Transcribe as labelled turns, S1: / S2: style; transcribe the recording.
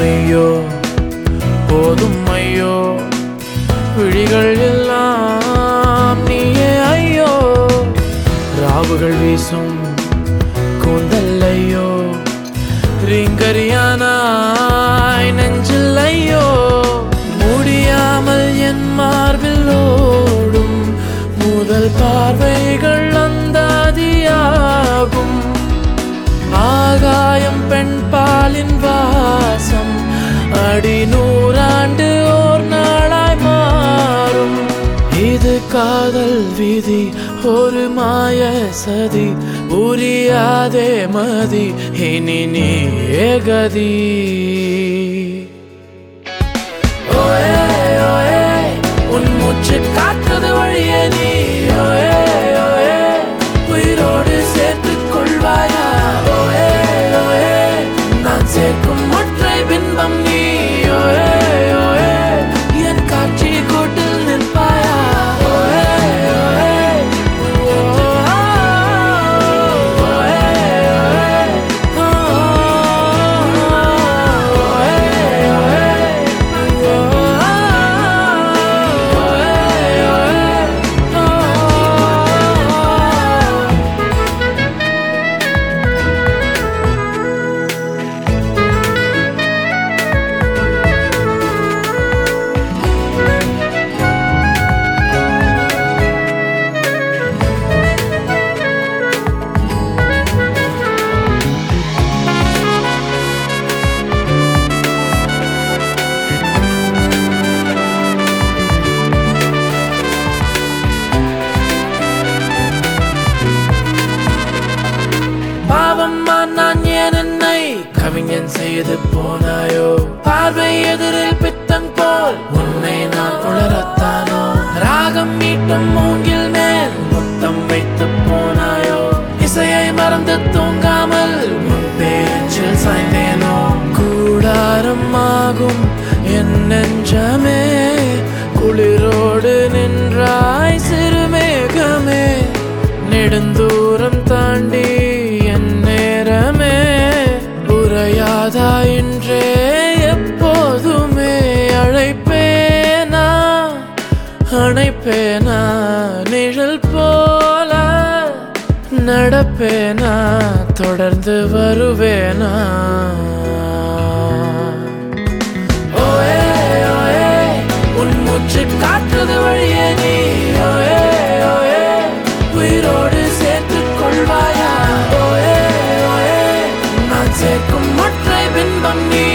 S1: மெய்யோ போதும் ஐயோ விழிகள் எல்லாம் நீயே ஐயோ ராவுகள் வீசும் கூந்தல் ஐயோ ரீங்கரியானாய் நெஞ்சில் ஐயோ முடியாமல் என் மார்பில் ஓடும் முதல் பார்வைகள் அந்தாதியாகும் ஆகாயம் பெண் பாலின் வாசம் அடி நூறாண்டு ஓர் நாளாய் மாறும் இது காதல் விதி ஒரு மாய சதி புரியாதே மதி இனி நீ ஏகதி ஓயே ஓயே உன் மூச்சு காற்றது வழியே நீ ஓயே ஓயே உயிரோடு சேர்த்துக் கொள்வாயா ஓயே ஓயே நான் சேர்க்கும் ஒற்றை பின்பம் நீ ஓயே ஓயே என் காட்சி கூட்டில் நிற்பாயா ஓயே ஓயே ஓ, ஆ, ஓயே ஓயே ஆ, ஓயே ஓயே ஓ, ஆ, ஓயே ஓயே ஆ. பாவம்மா நான் ஏன் என்னை கவிஞன் செய்து போனாயோ பார்வை எதிரில் பித்தன் போல் உன்னை நான் உணரத்தானோ ராகம் மீட்டும் மூங்கில் மேல் முத்தம் வைத்து போனாயோ இசையை மறந்து தூங்காமல் உன் பேச்சில் சாய்ந்தேனோ கூடாரம் ஆகும் என் நெஞ்சமே குளிரோடு நின்றாய் சிறுமேகமே நெடுந்தூரம் தாண்டி என் நேரமே உரையாதா இன்றே எப்போதுமே அழைப்பேனா அணைப்பேனா நிழல் போல நடப்பேனா தொடர்ந்து வருவேனா ஓயே ஓயே உன் மூச்சு காற்றது வழியே நீ ஓயே ஓயே உயிரோடு சேர்த்துக் கொள்வாயா ஓயே ஓயே நான் சேர்க்கும் ஒற்றை பின்பம் நீ